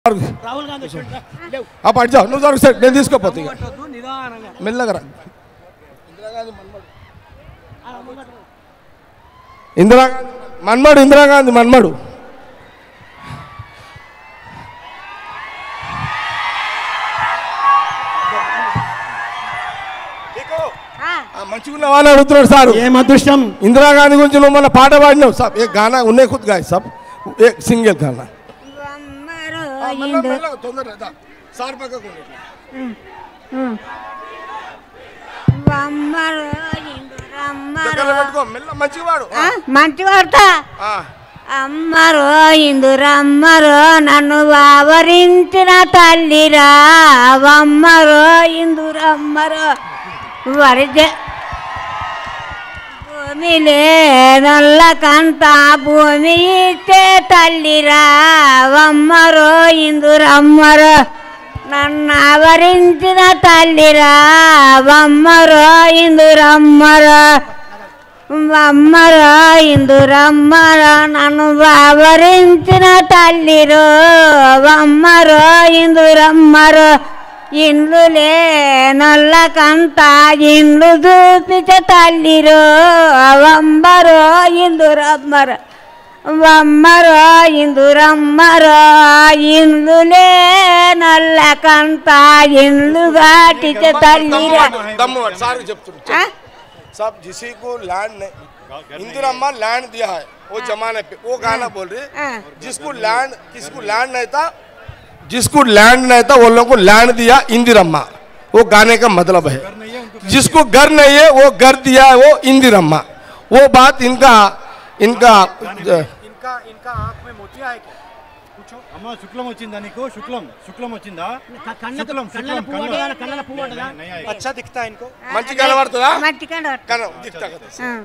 రాహుల్ గాంధీ వచ్చిండ్రా? లేవు ఆ పడి జావు నువ్వు జరుగు సార్ నేను తీసుకోపోతా ఇక కొట్టొద్దు, నిదానంగా మెల్లగా రా ఇందిరాగాంధీ మన్మడు ఇందిరాగాంధీ మన్మడు మంచిగా ఉన్నావా అని అడుగుతున్నాడు సార్ ఏం అదృష్టం ఇందిరాగాంధీ గురించి నువ్వు మన పాట పాడినావు సార్ ఏ గానా ఉన్నాయి ఖుద్ గాయ సాబ్ ఏ సింగిల్ గానా ఆ, మెల్ల- మెల్లగా, తొందరగా దా. సార్ పక్కకు ఉండు. దగ్గర పెట్టుకో మెల్ల మంచిగా వాడు ఆ, మంచి వార్త ఆ. అమ్మరో ఇందురమ్మరో నన్ను ఆవరించిన తల్లిరా అమ్మరో ఇందురమ్మరో వరిజ భూమిలే నల్లకంత భూమి ఇచ్చే తల్లిరా అమ్మరో ఇందురమ్మరో నన్ను ఆవరించిన తల్లిరా అమ్మరో ఇందురమ్మరో అమ్మరా ఇందురమ్మరా నన్ను ఆవరించిన తల్లిరో అమ్మరో ఇందురమ్మరో ఇండ్లు నల్లకంత ఇండ్లు చూపించ తల్లిరో అమ్మరో ఇందురమ్మర అమ్మరో ఇందురమ్మరో ఇండ్లు నల్లకంత ఇండ్లు దాటిచ తల్లిరా దమ్ము వాడు, సార్ చెప్తున్నా ఆ? सब जिसी को लैंड नहीं इंदिरम्मा लैंड दिया है वो जमाने पे वो गाना बोल रही हाँ। जिसको लैंड किसको लैंड नहीं था जिसको लैंड नहीं था वो लोगों को लैंड दिया इंदिरम्मा वो गाने का मतलब है जिसको घर नहीं है वो घर दिया है वो इंदिरम्मा वो बात इनका इनका ఇంకా ఇంకా ఆంख में मोतिया है क्या కూర్చో అమ్మ శుక్లం వచ్చిందా నీకు శుక్లం శుక్లం వచ్చిందా క- కళ్ళ శుక్లం కళ్ళల శుక్లం పువ్వు అంటదా? కళ్ళల పువ్వు అంటదా? అచ్చా దిక్తా ఇన్కో మంచి కనబడుతుందా మట్టి కండ కన దిక్తా కదా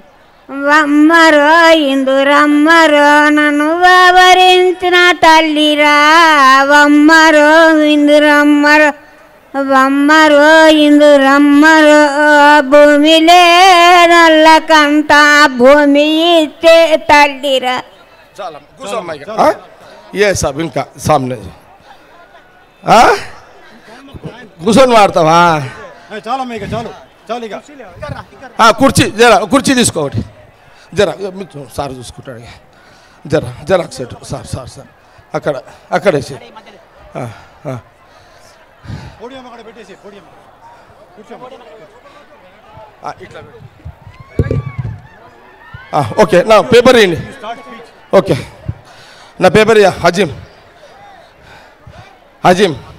వమ్మరో ఇందురమ్మరో నన్ను వరించిన తల్లిరా వమ్మరో ఇందురమ్మరో వమ్మరో ఇందురమ్మరో భూమిలే నల్లకంట భూమి ఇచ్చే తల్లిరా చాలా కూర్చో అమ్మాయి हाँ? ये सब इनका सामने हाँ? కూర్చొని వాడతావా చాలు అమ్మ ఇక చాలు చాలు ఇక ఆ, కుర్చీ జరా కుర్చీ తీసుకో ఒకటి జరా మీరు సార్ చూసుకుంటాడు ఇక. జరా జరా సెట్ సార్ సార్ సార్ అక్కడ అక్కడ వేసి ఆ, ఆ. పోడియం అక్కడ పెట్టేసి పోడియం కూర్చో ఆ, ఇట్లా పెట్టు. ఆ, ఓకే నా పేపర్ ఇవ్వండి స్టార్ట్ స్పీచ్ ఓకే నా పేపర్ ఇయ్య హజీం హజీం